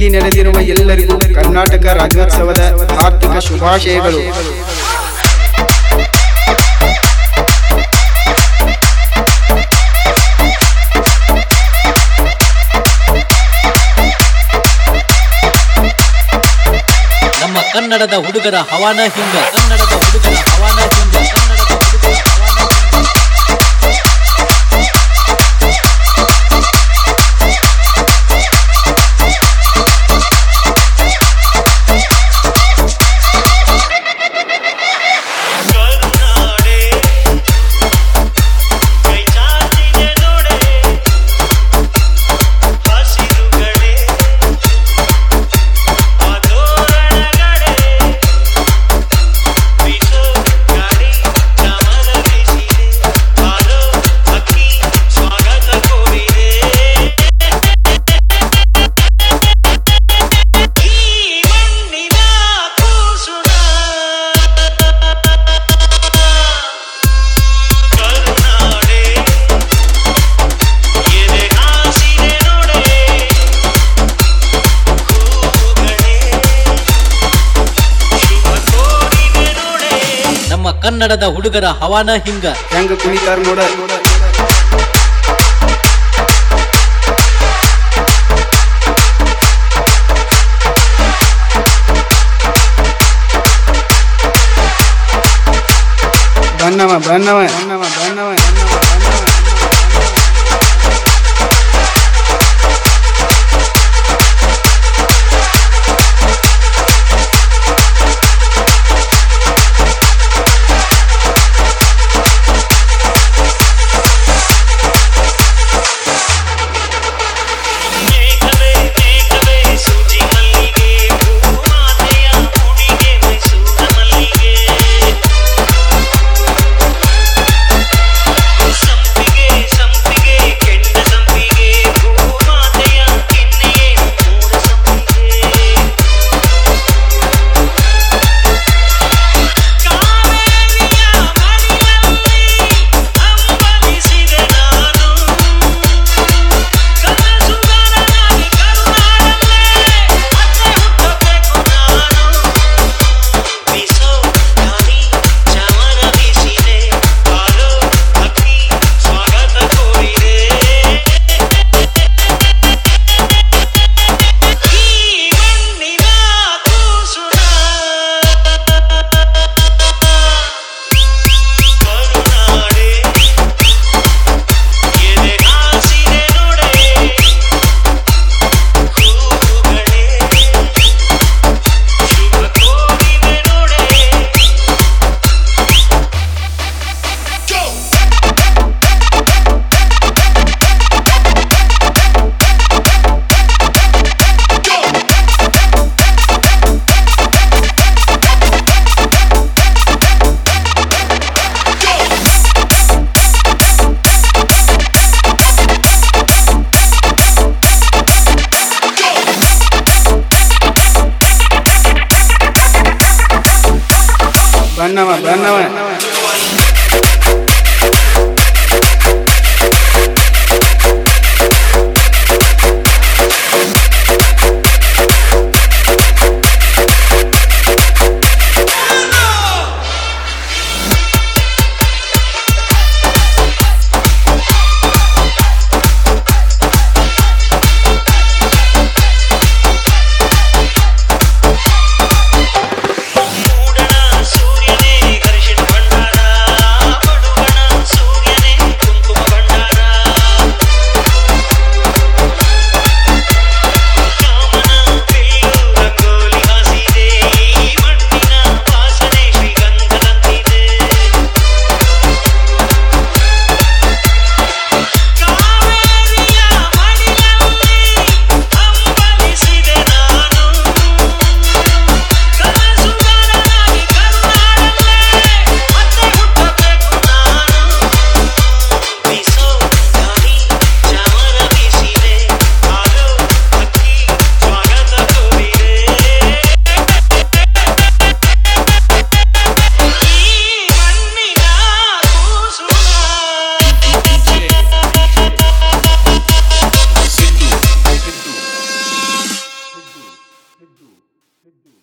ಇಲ್ಲಿ ನೆರೆದಿರುವ ಎಲ್ಲರಿಗೂ ಕರ್ನಾಟಕ ರಾಜ್ಯೋತ್ಸವದ ಆರ್ಥಿಕ ಶುಭಾಶಯಗಳು ನಮ್ಮ ಕನ್ನಡದ ಹುಡುಗರ ಹವಾನ ಹಿಂಗ ಕನ್ನಡದ ಹುಡುಗರ ಹವಾನ ಹಿಂಗ ಕನ್ನಡದ ಹುಡುಗರ ಹವಾನ ಹಿಂಗ ಕರುನಾಡೆ ಕೈ ಚಾಚಿದೆ ನೋಡೆ ಹಸಿರುಗಡೆ ಆದೋರಣಗಡೆ ಬೀಸೋ ಗಾಳಿ ಚಮರ ಬೀಸಿದೆ ಹಾರೋ ಅಕ್ಕಿ ಸ್ವಾಗತ ಕೋರಿದೆ ಈ ಮಣ್ಣಿನ ಕೂಸುನ ಕರುನಾಡೆ ಎದೆ ಹಾಸಿದೆ ನೋಡೆ ಹೂಗಳೇ ಶುಭ ಕೋರಿದೆ ನೋಡೆ ನಮ್ಮ ಕನ್ನಡದ ಹುಡುಗರ ಹವಾನ ಹಿಂಗ ಹೆಂಗ ಕುಣಿತಾರ ನೋಡ ಬನ್ನವ ಬನ್ನವ ಬನ್ನವ ಬನ್ನವ ಮೇಘವೇ ಮೇಘವೇ ಸೂಜಿ ಮಲ್ಲಿಗೆ ಭೂಮಾತೆಯ ಮುಡಿಗೆ ಮೈಸೂರ ಮಲ್ಲಿಗೆ ಸಂಪಿಗೆ ಸಂಪಿಗೆ ಕೆಂಡ ಸಂಪಿಗೆ ಭೂಮಾತೆಯ ಕೆನ್ನೆಯೇ ಮೂಡ ಸಂಪಿಗೆ ಕಾವೇರಿಯ ಮಡಿಲಲ್ಲಿ ಅಂಬಲಿಸಿದೆ ನಾನು ಕನಸುಗಾರನಾಗಿ ಕರುನಾಡಲ್ಲೇ ಮತ್ತೆ ಹುಟ್ಟಬೇಕು ನಾನು ಬೀಸೋ ಗಾಳಿ ಚಮರ ಬೀಸಿದೆ ಹಾರೋ ಅಕ್ಕಿ ಸ್ವಾಗತ ಕೋರಿದೆ ಈ ಮಣ್ಣಿನ ಕೂಸುನ ಕರುನಾಡೆ ಎದೆ ಹಾಸಿದೆ ನೋಡೆ ಹೂಗಳೇ ಶುಭ ಕೋರಿದೆ ನೋಡೆ ಬನ್ನವ ಬನ್ನವ ಮೂಡಣ ಸೂರ್ಯನೇ ಘರ್ಷಣ ಬಣ್ಣ ಸುದ್ದಿ